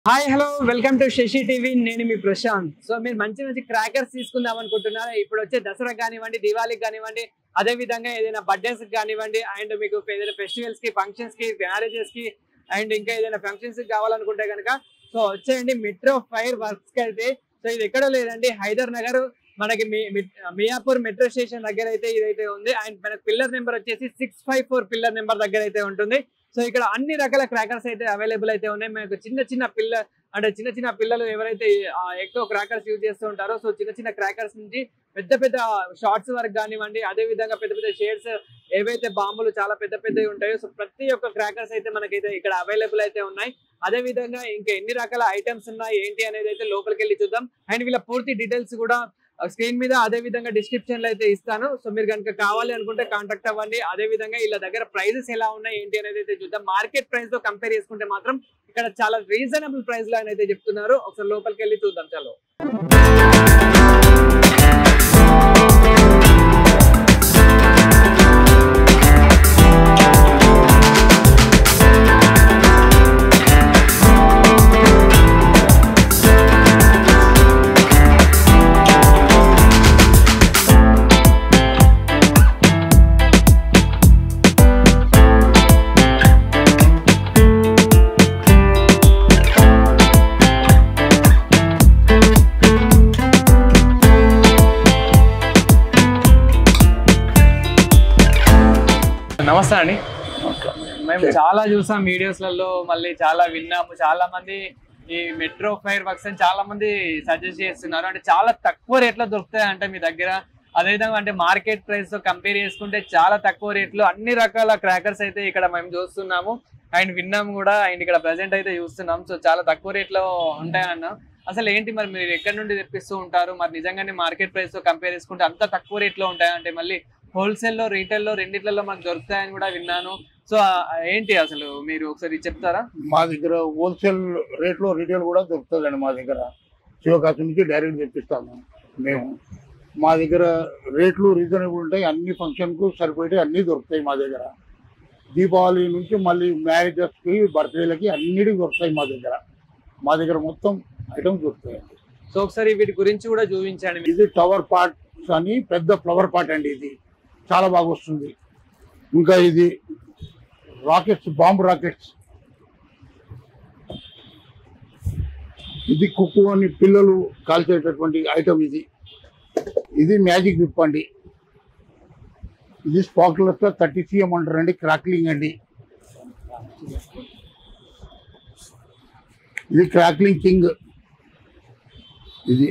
Hi hello welcome to Sasi TV నేను మీ Prashanth so మీరు మంచి మంచి క్రాకర్స్ తీసుకుందాం అనుకుంటున్నారా ఇప్పుడు వచ్చే దసరా కానివ్వండి దివాళీకి కానివ్వండి అదే విధంగా ఏదైనా బర్త్డేస్ కానివ్వండి అండ్ మీకు ఏదైనా ఫెస్టివల్స్ కి ఫంక్షన్స్ కి మ్యారేజెస్ కి అండ్ ఇంకా ఏదైనా ఫంక్షన్స్ కి కావాలనుకుంటే కనుక సో వచ్చేయండి మెట్రో ఫైర్ వర్క్స్ కి అయితే సో ఇది ఎక్కడో లేదండి హైదర్ నగర్ మనకి మీ మీ- మియాపూర్ మెట్రో స్టేషన్ దగ్గర అయితే ఇదైతే ఉంది అండ్ మనకి పిల్లర్ నెంబర్ వచ్చేసి six five four pillar number దగ్గర అయితే ఉంటుంది సో ఇక్కడ అన్ని రకాల క్రాకర్స్ అయితే అవైలబుల్ అయితే ఉన్నాయి మనకు చిన్న చిన్న పిల్ల అంటే చిన్న చిన్న పిల్లలు ఎవరైతే ఆ, ఎక్కువ క్రాకర్స్ యూజ్ చేస్తూ ఉంటారో సో చిన్న చిన్న క్రాకర్స్ నుంచి పెద్ద పెద్ద షార్ట్స్ వరకు కానివ్వండి అదే విధంగా పెద్ద పెద్ద షేడ్స్ ఏవైతే బాంబులు చాలా పెద్ద పెద్దవి ఉంటాయో సో ప్రతి ఒక్క క్రాకర్స్ అయితే మనకైతే ఇక్కడ అవైలబుల్ అయితే ఉన్నాయి అదే విధంగా ఇంకా ఎన్ని రకాల ఐటమ్స్ ఉన్నాయి ఏంటి అనేది అయితే లోపలికి వెళ్ళి చూద్దాం అండ్ వీళ్ళ పూర్తి డీటెయిల్స్ కూడా స్క్రీన్ మీద అదే విధంగా డిస్క్రిప్షన్ లో అయితే ఇస్తాను సో మీరు కనుక కావాలి అనుకుంటే కాంటాక్ట్ అవ్వండి అదే విధంగా వీళ్ళ దగ్గర ప్రైజెస్ ఎలా ఉన్నాయి ఏంటి అనేది అయితే చూద్దాం మార్కెట్ ప్రైస్ తో కంపేర్ చేసుకుంటే మాత్రం ఇక్కడ చాలా రీజనబుల్ ప్రైస్ లో అయితే చెప్తున్నారు ఒకసారి లోపలికి వెళ్ళి చూద్దాం చలో నమస్తే అండి మేము చాలా చూసాం వీడియోస్ లలో మళ్ళీ చాలా విన్నాము చాలా మంది ఈ మెట్రో ఫైర్ వర్క్స్ అని చాలా మంది సజెస్ట్ చేస్తున్నారు అంటే చాలా తక్కువ రేట్లో దొరుకుతాయి అంటే మీ దగ్గర అదేవిధంగా అంటే మార్కెట్ ప్రైస్ తో కంపేర్ చేసుకుంటే చాలా తక్కువ రేట్లో అన్ని రకాల క్రాకర్స్ అయితే ఇక్కడ మేము చూస్తున్నాము అండ్ విన్నాము కూడా అండ్ ఇక్కడ ప్రజెంట్ అయితే చూస్తున్నాం సో చాలా తక్కువ రేట్లో ఉంటాయన్న అసలు ఏంటి మరి మీరు ఎక్కడి నుండి తెప్పిస్తూ ఉంటారు మరి నిజంగానే మార్కెట్ ప్రైస్ తో కంపేర్ చేసుకుంటే అంత తక్కువ రేట్లో ఉంటాయా అంటే మళ్ళీ హోల్సేల్ లో రీటైల్ లో రెండిట్లలో మనకు దొరుకుతాయని కూడా విన్నాను సో ఆ, ఏంటి అసలు మీరు ఒకసారి చెప్తారా మా దగ్గర హోల్సేల్ రేట్లో రీటైల్ కూడా దొరుకుతుందండి మా దగ్గర శివకాశి నుంచి డైరెక్ట్ తెప్పిస్తాము మేము మా దగ్గర రేట్లు రీజనబుల్ ఉంటాయి అన్ని ఫంక్షన్కు సరిపోయి అన్నీ దొరుకుతాయి మా దగ్గర దీపావళి నుంచి మళ్ళీ మ్యారేజెస్కి బర్త్డేలకి అన్నిటికి దొరుకుతాయి మా దగ్గర మా దగ్గర మొత్తం ఐటమ్స్ దొరుకుతాయండి సో ఒకసారి వీటి గురించి కూడా చూపించండి ఇది టవర్ పార్ట్స్ అని పెద్ద ఫ్లవర్ పార్ట్ అండి ఇది చాలా బాగా వస్తుంది ఇంకా ఇది రాకెట్స్ బాంబు రాకెట్స్ ఇది కుక్కు అని పిల్లలు కాల్చేటటువంటి ఐటమ్ ఇది ఇది మ్యాజిక్ విప్ అండి ఇది స్పాక్లర్స్ థర్టీ సీఎం అంటారండి క్రాక్లింగ్ అండి ఇది క్రాక్లింగ్ కింగ్ ఇది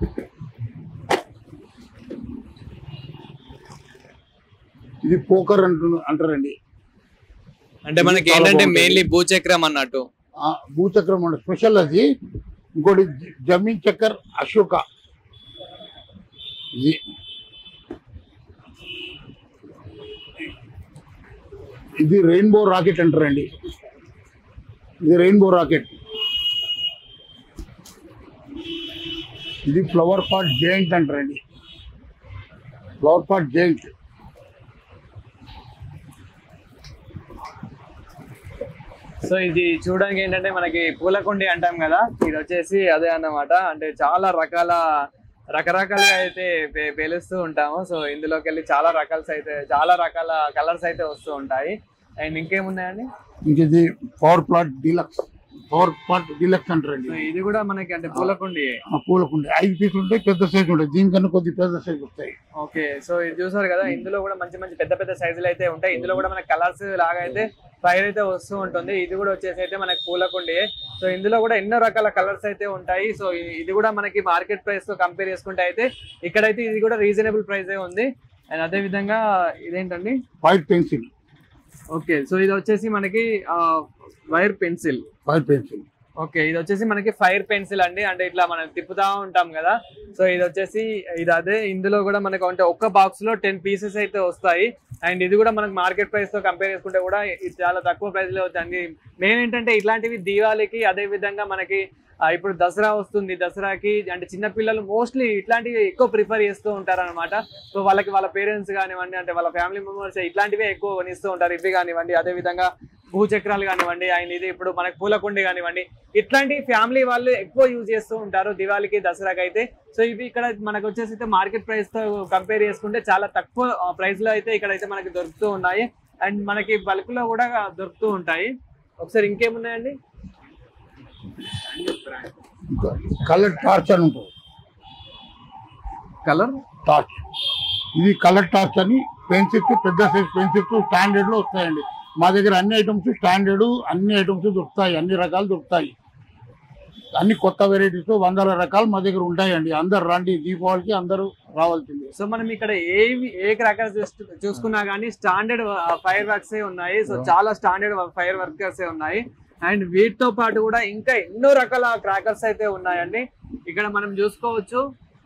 ఇది పోకర్ అంటు అంటారండి అంటే మనకి చాలా ఏంటంటే బాగుంటుంది. మెయిన్లీ భూచక్రం అన్నట్టు ఆ, భూచక్రం అంటే స్పెషల్ అది ఇంకోటి జ- జమీన్ చక్కర్ అశోక ఇది ఇది రెయిన్బో రాకెట్ అంటారండి ఇది రెయిన్బో రాకెట్ ఇది ఫ్లవర్ పాట్ జైంట్ అంటారండి ఫ్లవర్ పాట్ జైంట్ సో ఇది చూడడానికి ఏంటంటే మనకి పూలకుండి అంటాం కదా ఇది వచ్చేసి అదే అన్నమాట అంటే చాలా రకాల రకరకాలుగా అయితే పే- పేలుస్తూ ఉంటాము సో ఇందులోకి వెళ్ళి చాలా రకాల్స్ అయితే చాలా రకాల కలర్స్ అయితే వస్తూ ఉంటాయి అండ్ ఇంకేమున్నాయండి ఇంక ఇది power plot deluxe power plot deluxe అంటారండి సో ఇది కూడా మనకి అంటే పూలకుండి ఆ పూలకు ఐదు పీసులు ఉంటాయి పెద్ద సైజు ఉంటాయి దీనికన్నా కొద్ది పెద్ద సైజు వస్తాయి ఓకే సో ఇది చూసారు కదా ఇందులో కూడా మంచి మంచి పెద్ద పెద్ద సైజులు అయితే ఉంటాయి ఇందులో కూడా మనకి కలర్స్ లాగా అయితే ఫైర్ అయితే వస్తూ ఉంటుంది ఇది కూడా వచ్చేసి అయితే మనకి పూలకుండి సో ఇందులో కూడా ఎన్నో రకాల కలర్స్ అయితే ఉంటాయి సో ఇ- ఇది కూడా మనకి మార్కెట్ ప్రైస్ తో కంపేర్ చేసుకుంటే అయితే ఇక్కడైతే ఇది కూడా రీజనబుల్ ప్రైస్ ఉంది అండ్ అదే విధంగా ఇదేంటండి వైట్ పెన్సిల్ ఓకే సో ఇది వచ్చేసి మనకి wire pencil white pencil okay ఇది వచ్చేసి మనకి ఫైర్ పెన్సిల్ అండి అంటే ఇట్లా మనం తిప్పుతా ఉంటాం కదా సో ఇది వచ్చేసి ఇది అదే ఇందులో కూడా మనకు అంటే ఒక్క బాక్స్ లో టెన్ పీసెస్ అయితే వస్తాయి అండ్ ఇది కూడా మనకి మార్కెట్ ప్రైస్ తో కంపేర్ చేసుకుంటే కూడా ఇది చాలా తక్కువ ప్రైస్ లో అవుతుంది మెయిన్ ఏంటంటే ఇట్లాంటివి దీవాళికి అదే విధంగా మనకి ఆ, ఇప్పుడు దసరా వస్తుంది దసరాకి అంటే చిన్న పిల్లలు మోస్ట్లీ ఇట్లాంటివి ఎక్కువ ప్రిఫర్ చేస్తూ ఉంటారు అనమాట సో వాళ్ళకి వాళ్ళ పేరెంట్స్ కానివ్వండి అంటే వాళ్ళ ఫ్యామిలీ మెంబర్స్ ఇట్లాంటివే ఎక్కువ కొనిస్తూ ఉంటారు ఇవి కానివ్వండి అదే విధంగా భూచక్రాలు కానివ్వండి అండ్ ఇది ఇప్పుడు మనకి పూలకుండి కానివ్వండి ఇట్లాంటి ఫ్యామిలీ వాళ్ళు ఎక్కువ యూజ్ చేస్తూ ఉంటారు దివాళీకి దసరాకి అయితే సో ఇవి ఇక్కడ మనకు వచ్చేసి అయితే మార్కెట్ ప్రైస్ తో కంపేర్ చేసుకుంటే చాలా తక్కువ ప్రైస్ లో అయితే ఇక్కడ అయితే మనకి దొరుకుతూ ఉన్నాయి అండ్ మనకి బల్క్ లో కూడా దొరుకుతూ ఉంటాయి ఒకసారి ఇంకేమున్నాయండి కలర్ టార్చ్ అని ఉంటుంది కలర్ టార్చ్ ఇది కలర్ టార్చ్ అని పెన్సిల్స్ పెద్ద సైజ్ పెన్సిల్స్ స్టాండర్డ్ లో వస్తాయండి మా దగ్గర అన్ని ఐటమ్స్ స్టాండర్డ్ అన్ని ఐటమ్స్ దొరుకుతాయి అన్ని రకాలు దొరుకుతాయి అన్ని కొత్త వెరైటీస్ వందల రకాలు మా దగ్గర ఉంటాయండి అందరు రండి దీపావళికి అందరూ రావాల్సిందే సో మనం ఇక్కడ ఏవి ఏ క్రాకర్స్ చూసుకున్నా కానీ స్టాండర్డ్ ఫైర్ వర్క్స్ ఉన్నాయి సో చాలా స్టాండర్డ్ ఫైర్ వర్కర్స్ ఉన్నాయి అండ్ వీటితో పాటు కూడా ఇంకా ఎన్నో రకాల క్రాకర్స్ అయితే ఉన్నాయండి ఇక్కడ మనం చూసుకోవచ్చు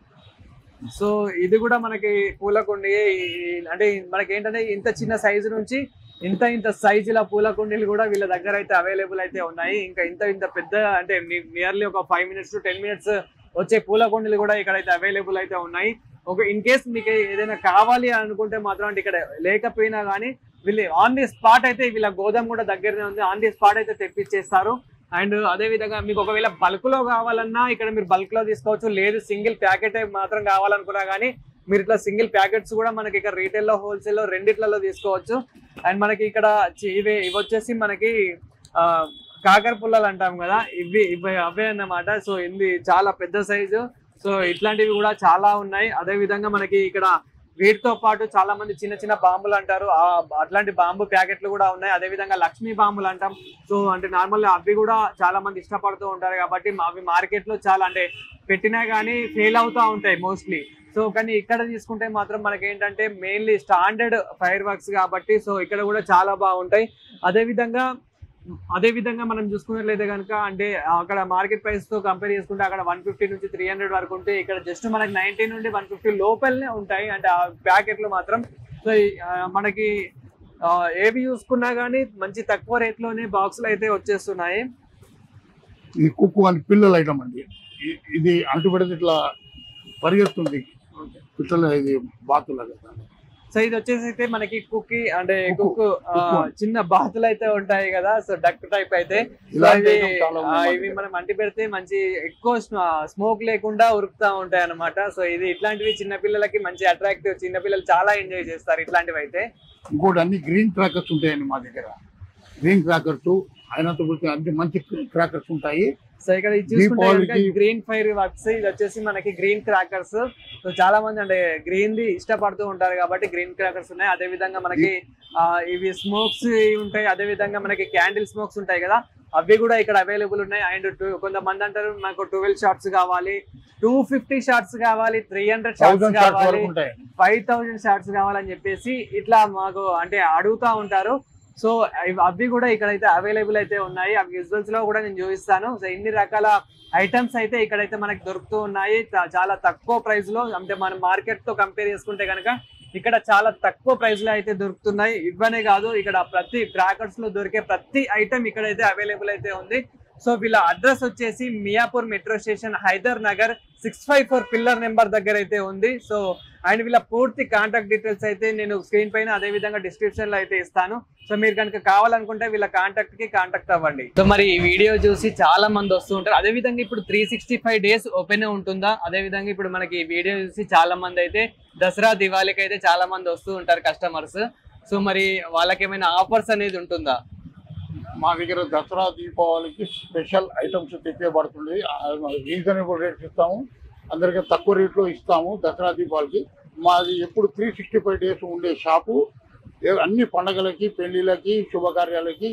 సో ఇది కూడా మనకి పూలకుండి ఈ- అంటే మనకి ఏంటంటే ఇంత చిన్న సైజు నుంచి ఇంత ఇంత సైజుల పూల కుండీలు కూడా వీళ్ళ దగ్గర అయితే అవైలబుల్ అయితే ఉన్నాయి ఇంకా ఇంత ఇంత పెద్ద అంటే నియర్లీ ఒక five minutes to ten minutes వచ్చే పూల కుండీలు కూడా ఇక్కడ అయితే అవైలబుల్ అయితే ఉన్నాయి ఒక ఇన్ కేస్ మీకు ఏదైనా కావాలి అనుకుంటే మాత్రం అంటే ఇక్కడ లేకపోయినా కానీ వీళ్ళు ఆన్ ది స్పాట్ అయితే వీళ్ళ గోదాం కూడా దగ్గరనే ఉంది ఆన్ ది స్పాట్ అయితే తెప్పించేస్తారు అండ్ అదే విధంగా మీకు ఒకవేళ బల్క్ లో కావాలన్నా ఇక్కడ మీరు బల్క్ లో తీసుకోవచ్చు లేదు సింగిల్ ప్యాకెట్ మాత్రం కావాలనుకున్నా కానీ మీరు ఇట్లా సింగిల్ ప్యాకెట్స్ కూడా మనకి ఇక్కడ రీటైల్ లో హోల్సేల్ లో రెండిట్లలో తీసుకోవచ్చు అండ్ మనకి ఇక్కడ చి- ఇవి ఇవి వచ్చేసి మనకి ఆ, కాకర పుల్లలు అంటాం కదా ఇవి ఇవి అవే అన్నమాట సో ఇది చాలా పెద్ద సైజు సో ఇట్లాంటివి కూడా చాలా ఉన్నాయి అదే విధంగా మనకి ఇక్కడ వీటితో పాటు చాలా మంది చిన్న చిన్న బాంబులు అంటారు ఆ అట్లాంటి బాంబు ప్యాకెట్లు కూడా ఉన్నాయి అదే విధంగా లక్ష్మీ బాంబులు అంటాం సో అంటే నార్మల్ అవి కూడా చాలా మంది ఇష్టపడుతూ ఉంటారు కాబట్టి మా- అవి మార్కెట్ లో చాలా అంటే పెట్టినా కానీ ఫెయిల్ అవుతా ఉంటాయి మోస్ట్లీ సో కానీ ఇక్కడ తీసుకుంటే మాత్రం మనకి ఏంటంటే మెయిన్లీ స్టాండర్డ్ ఫైర్ వర్క్స్ కాబట్టి సో ఇక్కడ కూడా చాలా బాగుంటాయి అదే విధంగా అదే విధంగా మనం చూసుకున్నట్లయితే కనుక అంటే అక్కడ మార్కెట్ ప్రైస్ తో కంపేర్ చేసుకుంటే అక్కడ వన్ ఫిఫ్టీ నుంచి త్రీ హండ్రెడ్ వరకు ఉంటే ఇక్కడ జస్ట్ మనకి నైన్టీ నుండి వన్ ఫిఫ్టీ లోపలనే ఉంటాయి అంటే ఆ ప్యాకెట్లు మాత్రం సో ఈ- ఆ, మనకి ఆ, ఏవి చూసుకున్నా కానీ మంచి తక్కువ రేట్ లోనే బాక్సులు అయితే వచ్చేస్తున్నాయి ఇది కుక్కు అని పిల్లల ఐటమ్ అండి ఇ- ఇది అంటుపడితే ఇట్లా పరిగెత్తుంది పిల్లల ఇది బాతులాగా సో ఇది వచ్చేసి అయితే మనకి కుక్కీ అంటే కుక్కు. కుక్కు ఆ, కుక్కు. చిన్న బాతులు అయితే ఉంటాయి కదా సో డక్ టైప్ అయితే సో ఇలాంటి ఇవి item చాలా ఆ, ఉన్నాయి ఇవి మనం అంటి పెడితే మంచి ఎక్కువ స్మోక్ లేకుండా ఉరుకుతా ఉంటాయి అన్నమాట సో ఇది ఇట్లాంటివి చిన్న పిల్లలకి మంచి అట్రాక్టివ్ చిన్న పిల్లలు చాలా ఎంజాయ్ చేస్తారు ఇట్లాంటివి అయితే ఇంకోటి అన్ని గ్రీన్ క్రాకర్స్ ఉంటాయండి మా దగ్గర గ్రీన్ క్రాకర్స్ అయినంత గురించి అన్ని మంచి క్రాకర్స్ ఉంటాయి సో ఇక్కడ ఇది చూసుకుంటే దీపావళికి- గ్రీన్ ఫైర్ వర్క్స్ ఇది వచ్చేసి మనకి గ్రీన్ క్రాకర్స్ సో చాలా మంది అంటే గ్రీన్ ది ఇష్టపడుతూ ఉంటారు కాబట్టి గ్రీన్ క్రాకర్స్ ఉన్నాయి అదే విధంగా మనకి ఆ, ఇవి స్మోక్స్ ఉంటాయి అదే విధంగా మనకి క్యాండిల్ స్మోక్స్ ఉంటాయి కదా అవి కూడా ఇక్కడ అవైలబుల్ ఉన్నాయి అండ్ కొంతమంది అంటారు నాకు ట్వెల్వ్ షార్ట్స్ కావాలి టూ ఫిఫ్టీ షార్ట్స్ కావాలి three hundred shots thousand shots కావాలి వరకు ఉంటాయండి ఫైవ్ థౌజండ్ షార్ట్స్ కావాలని చెప్పేసి ఇట్లా మాకు అంటే అడుగుతా ఉంటారు సో ఇవి- అవి కూడా ఇక్కడైతే అవైలబుల్ అయితే ఉన్నాయి అవి విజువల్స్ లో కూడా నేను చూపిస్తాను సో ఇన్ని రకాల ఐటమ్స్ అయితే ఇక్కడైతే మనకి దొరుకుతూ ఉన్నాయి చా- చాలా తక్కువ ప్రైస్ లో అంటే మనం మార్కెట్ తో కంపేర్ చేసుకుంటే కనుక ఇక్కడ చాలా తక్కువ ప్రైస్ లో అయితే దొరుకుతున్నాయి ఇవ్వనే కాదు ఇక్కడ ప్రతి క్రాకర్స్ లో దొరికే ప్రతి ఐటమ్ ఇక్కడైతే అవైలబుల్ అయితే ఉంది సో వీళ్ళ అడ్రస్ వచ్చేసి Miyapur metro station Hyder Nagar six five four pillar number దగ్గర అయితే ఉంది సో అండ్ వీళ్ళ పూర్తి కాంటాక్ట్ డీటెయిల్స్ అయితే నేను స్క్రీన్ పైన అదే విధంగా డిస్క్రిప్షన్ లో అయితే ఇస్తాను సో మీరు కనుక కావాలనుకుంటే వీళ్ళ కాంటాక్ట్ కి కాంటాక్ట్ అవ్వండి సో మరి ఈ వీడియో చూసి చాలా మంది వస్తూ ఉంటారు అదే విధంగా ఇప్పుడు three sixty five days open ఉంటుందా అదే విధంగా ఇప్పుడు మనకి ఈ వీడియో చూసి చాలా మంది అయితే దసరా దివాళీకి అయితే చాలా మంది వస్తూ ఉంటారు కస్టమర్స్ సో మరి వాళ్ళకి ఏమైనా ఆఫర్స్ అనేది ఉంటుందా మా దగ్గర దసరా దీపావళికి స్పెషల్ ఐటమ్స్ తెప్పబడుతుంది రీజనబుల్ రేట్స్ ఇస్తాము అందరికీ తక్కువ రేట్లో ఇస్తాము దసరా దీపావళికి మాది ఎప్పుడు త్రీ సిక్స్టీ ఫైవ్ డేస్ ఉండే షాపు ఏ- అన్ని పండగలకి పెళ్లిళ్ళకి శుభకార్యాలకి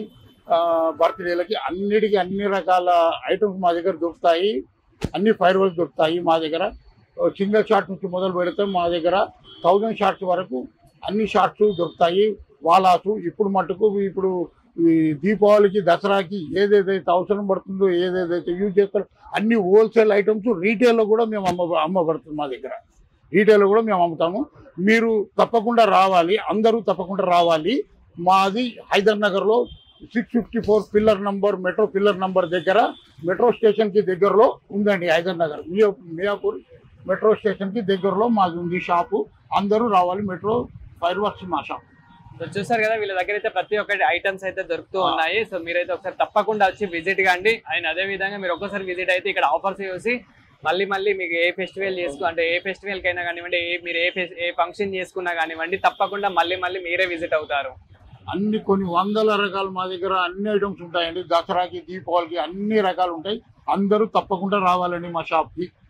బర్త్డేలకి అన్నిటికీ అన్ని రకాల ఐటమ్స్ మా దగ్గర దొరుకుతాయి అన్ని ఫైర్ వర్క్స్ దొరుకుతాయి మా దగ్గర సింగిల్ షాట్ నుంచి మొదలు పెడితే మా దగ్గర థౌజండ్ షాట్స్ వరకు అన్ని షాట్స్ దొరుకుతాయి వాలాసు ఇప్పుడు మటుకు ఇప్పుడు ఈ దీపావళికి దసరాకి ఏదేదైతే అవసరం పడుతుందో ఏదేదైతే యూజ్ చేస్తారో అన్ని హోల్సేల్ ఐటమ్స్ రీటైల్లో కూడా మేము అమ్మ అమ్మబడుతుంది మా దగ్గర రీటైల్లో కూడా మేము అమ్ముతాము మీరు తప్పకుండా రావాలి అందరూ తప్పకుండా రావాలి మాది హైదర్ నగర్లో six fifty four pillar number metro pillar number దగ్గర మెట్రో స్టేషన్కి దగ్గరలో ఉందండి హైదర్ నగర్ మియా మియాపూర్ మెట్రో స్టేషన్కి దగ్గరలో మాది ఉంది షాపు అందరూ రావాలి మెట్రో ఫైర్ వర్క్స్ మా షాప్ సో చూసారు కదా వీళ్ళ దగ్గర అయితే ప్రతి ఒక్కటి ఐటమ్స్ అయితే దొరుకుతూ ఉన్నాయి సో మీరైతే ఒకసారి తప్పకుండా వచ్చి విజిట్ కాండి అండ్ అదే విధంగా మీరు ఒక్కసారి విజిట్ అయితే ఇక్కడ ఆఫర్స్ చూసి మళ్ళీ మళ్ళీ మీకు ఏ ఫెస్టివల్ చేసుకో అంటే ఏ ఫెస్టివల్ కైనా కానివ్వండి ఏ మీరు ఏ ఫెస్- ఏ ఫంక్షన్ చేసుకున్నా కానివ్వండి తప్పకుండా మళ్ళీ మళ్ళీ మీరే విజిట్ అవుతారు అన్ని కొన్ని వందల రకాలు మా దగ్గర అన్ని ఐటమ్స్ ఉంటాయండి దసరాకి దీపావళికి అన్ని రకాలు ఉంటాయి అందరూ తప్పకుండా రావాలండి మా షాప్కి